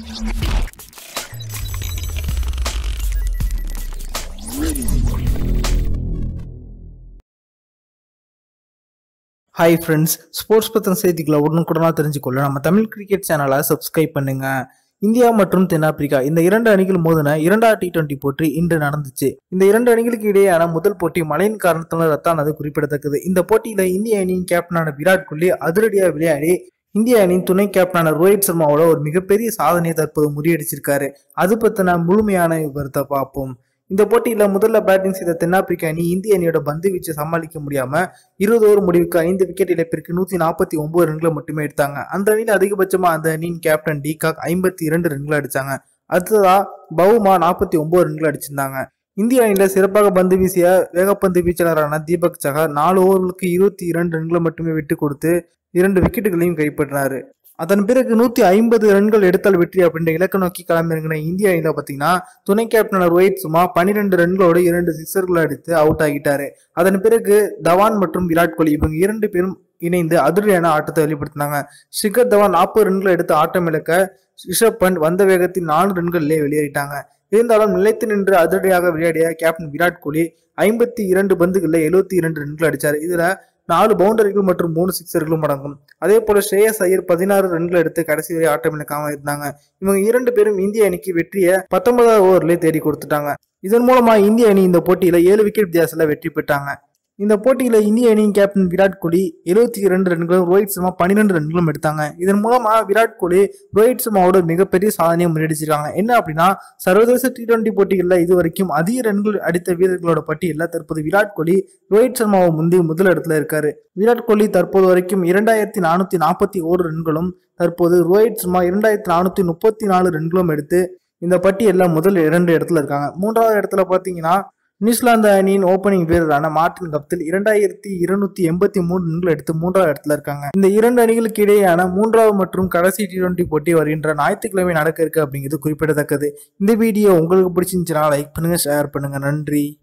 hi friends sports பற்றின செய்திகளை உடனுக்குடனாக தெரிஞ்சுக்கொள்ள நம்ம தமிழ் கிரிக்கெட் சேனலை சப்ஸ்கிரைப் பண்ணுங்க இந்தியா மற்றும் தென்னாப்பிரிக்கா இந்த இரண்டு அணிகள் மோதின இரண்டாவது டி டுவெண்டி போட்டி இன்று நடந்துச்சு இந்த இரண்டு அணிகளுக்கு இடையேயான முதல் போட்டி மழையின் காரணத்தினால் ரத்தானது குறிப்பிடத்தக்கது இந்த போட்டியில இந்திய அணியின் கேப்டனான விராட் கோலி அதிரடியாக விளையாடி இந்திய அணியின் துணை கேப்டனான ரோஹித் சர்மாவோட ஒரு மிகப்பெரிய சாதனையை தற்போது முறியடிச்சிருக்காரு அது பத்தின முழுமையான விவரத்தை பார்ப்போம் இந்த போட்டியில முதல்ல பேட்டிங் செய்த தென்னாப்பிரிக்க அணி இந்திய அணியோட பந்து வீச்சை சமாளிக்க முடியாம இருபது ஓவர் முடிவுக்கு ஐந்து விக்கெட் இழப்பிற்கு நூத்தி நாற்பத்தி ஒன்பது ரன்களை மட்டுமே எடுத்தாங்க அந்த அணியில் அதிகபட்சமா அந்த அணியின் கேப்டன் டிகாக் ஐம்பத்தி இரண்டு ரன்கள் அடிச்சாங்க அடுத்ததா பவுமா நாற்பத்தி ஒன்பது ரன்கள் அடிச்சிருந்தாங்க இந்திய அணியில சிறப்பாக பந்து வீசிய வேகப்பந்து வீச்சாளரான தீபக் சஹர் நாலு ஓவர்களுக்கு இருபத்தி இரண்டு ரன்களை மட்டுமே விட்டு கொடுத்து இரண்டு விக்கெட்டுகளையும் கைப்பற்றினாரு அதன் பிறகு நூத்தி ஐம்பது ரன்கள் எடுத்தால் வெற்றி அப்படின்ற இலக்க நோக்கி களமிறங்கின இந்திய அணியில பாத்தீங்கன்னா துணை கேப்டனான ரோஹித் சுமா பன்னிரெண்டு ரன்களோடு இரண்டு சிக்ஸர்களை அடித்து அவுட் ஆகிட்டாரு அதன் பிறகு தவான் மற்றும் விராட் கோலி இவங்க இரண்டு பேரும் இணைந்து அதிரடியான ஆட்டத்தை வெளிப்படுத்தினாங்க ஷிகர் தவான் நாற்பது ரன்களை எடுத்து ஆட்டம் இழக்க ரிஷப் பண்ட் வந்த வேகத்தில் நாலு ரன்களிலே வெளியேறிட்டாங்க இருந்தாலும் நிலைத்து நின்று அதிரடியாக விளையாடிய கேப்டன் விராட் கோலி ஐம்பத்தி இரண்டு பந்துகளில் எழுபத்தி இரண்டு ரன்கள் அடிச்சார் இதுல நாலு பவுண்டரிகள் மற்றும் மூணு சிக்ஸர்களும் அடங்கும் அதே போல ஸ்ரேயஸ் ஐயர் பதினாறு ரன்கள் எடுத்து கடைசி வரை ஆட்டம் இழக்காம இருந்தாங்க இவங்க இரண்டு பேரும் இந்திய அணிக்கு வெற்றியை பத்தொன்பதாவது ஓவர்லேயே தேடி கொடுத்துட்டாங்க இதன் மூலமா இந்திய அணி இந்த போட்டியில ஏழு விக்கெட் வித்தியாசத்துல வெற்றி பெற்றாங்க இந்த போட்டியில இந்திய அணியின் கேப்டன் விராட் கோலி எழுபத்தி இரண்டு ரன்களும் ரோஹித் சர்மா பன்னிரெண்டு ரன்களும் எடுத்தாங்க இதன் மூலமா விராட் கோலி ரோஹித் சர்மாவோட மிகப்பெரிய சாதனையை முறியடிச்சிருக்காங்க என்ன அப்படின்னா சர்வதேச டி டுவெண்டி போட்டிகளில் இது வரைக்கும் அதிக ரன்கள் அடித்த வீரர்களோட பட்டியலில் தற்போது விராட் கோலி ரோஹித் சர்மாவை முந்தி முதல் இடத்துல இருக்காரு விராட் கோலி தற்போது வரைக்கும் இரண்டாயிரத்தி நானூத்தி நாற்பத்தி ஓரு ரன்களும் தற்போது ரோஹித் சர்மா இரண்டாயிரத்தி நானூத்தி முப்பத்தி நாலு ரன்களும் எடுத்து இந்த பட்டியலில் முதல் இரண்டு இடத்துல இருக்காங்க மூன்றாவது இடத்துல பார்த்தீங்கன்னா நியூசிலாந்து அணியின் ஓப்பனிங் வீரரான மார்டின் கப்தில் இரண்டாயிரத்தி இருநூத்தி எண்பத்தி மூணு ரன்கள் எடுத்து மூன்றாவது இடத்துல இருக்காங்க இந்த இரண்டு அணிகளுக்கு இடையேயான மூன்றாவது மற்றும் கடைசி டி டுவெண்டி போட்டி வருகின்ற ஞாயிற்றுக்கிழமை நடக்க இருக்கு அப்படிங்கிறது குறிப்பிடத்தக்கது இந்த வீடியோ உங்களுக்கு பிடிச்சிருந்துச்சுன்னா லைக் பண்ணுங்க ஷேர் பண்ணுங்க நன்றி